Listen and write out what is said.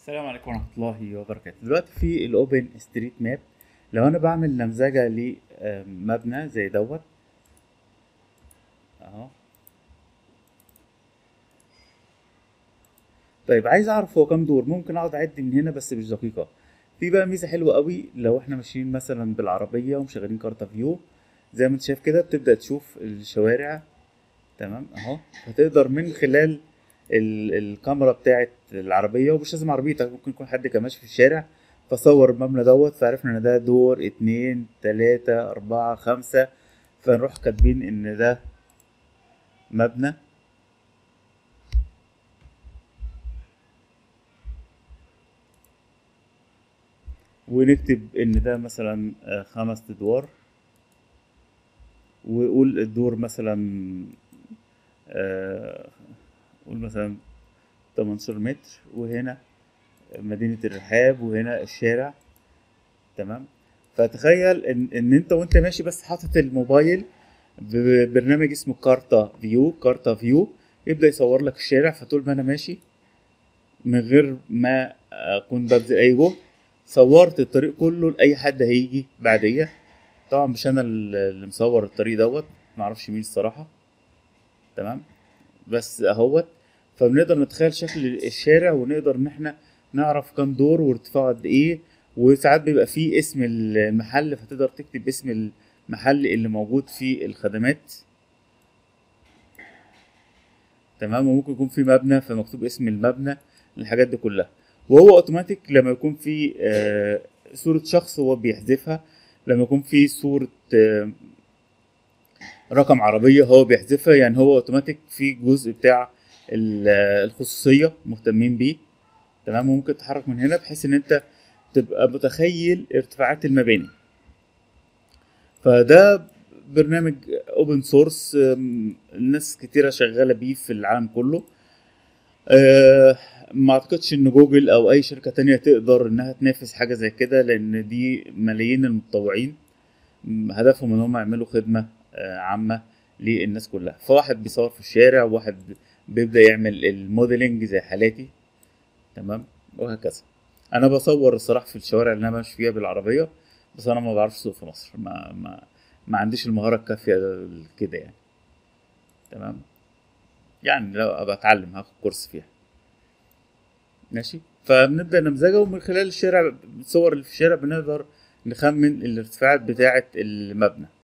السلام عليكم ورحمة الله وبركاته دلوقتي في الأوبن ستريت ماب لو أنا بعمل نمذجة لمبنى زي دوت أهو طيب عايز أعرف هو كام دور ممكن أقعد أعد من هنا بس مش دقيقة في بقى ميزة حلوة قوي لو احنا ماشيين مثلا بالعربية ومشغلين كارتا فيو زي ما انت شايف كده بتبدأ تشوف الشوارع تمام اهو فتقدر من خلال ال- الكاميرا بتاعت العربية ومش لازم عربيتك ممكن يكون حد كان ماشي في الشارع فصور المبنى دوت فعرفنا ان ده دور اتنين تلاتة اربعة خمسة فنروح كاتبين ان ده مبنى ونكتب ان ده مثلا آه، خمس ادوار وقول الدور مثلا آه، قول مثلا 18 متر وهنا مدينة الرحاب وهنا الشارع تمام فتخيل ان ان انت وانت ماشي بس حاطط الموبايل ببرنامج اسمه كارتا فيو كارتا فيو يبدأ يصور لك الشارع فطول ما انا ماشي من غير ما اكون ببذل اي جهد صورت الطريق كله لاي حد هيجي بعديه طبعا مش انا اللي مصور الطريق دوت معرفش مين الصراحه تمام بس اهوت فبنقدر نتخيل شكل الشارع ونقدر ان احنا نعرف كام دور وارتفاعه قد ايه وساعات بيبقى فيه اسم المحل فتقدر تكتب اسم المحل اللي موجود فيه الخدمات تمام وممكن يكون في مبنى فمكتوب اسم المبنى الحاجات دي كلها وهو اوتوماتيك لما يكون في آه، صورة شخص هو بيحذفها لما يكون في صورة آه، رقم عربية هو بيحذفها يعني هو اوتوماتيك في جزء بتاع ال- آه، الخصوصية مهتمين بيه تمام وممكن تتحرك من هنا بحيث ان انت تبقى متخيل ارتفاعات المباني فده برنامج اوبن سورس الناس كتيرة شغالة بيه في العالم كله آه، ما اعتقدش ان جوجل او اي شركة تانية تقدر انها تنافس حاجة زي كده لان دي ملايين المتطوعين م، هدفهم ان هم يعملوا خدمة آه، عامة للناس كلها فواحد بيصور في الشارع وواحد بيبدأ يعمل الموديلنج زي حالاتي تمام وهكذا انا بصور الصراحة في الشوارع اللي انا ماشي فيها بالعربية بس انا ما بعرفش اسوق في مصر ما ما ما عنديش المهارة الكافية كده يعني تمام يعني لو ابقى اتعلم هاخد كورس فيها ماشي فبنبدا نمذجه ومن خلال الشارع الصور اللي في الشارع بنقدر نخمن الارتفاعات بتاعه المبنى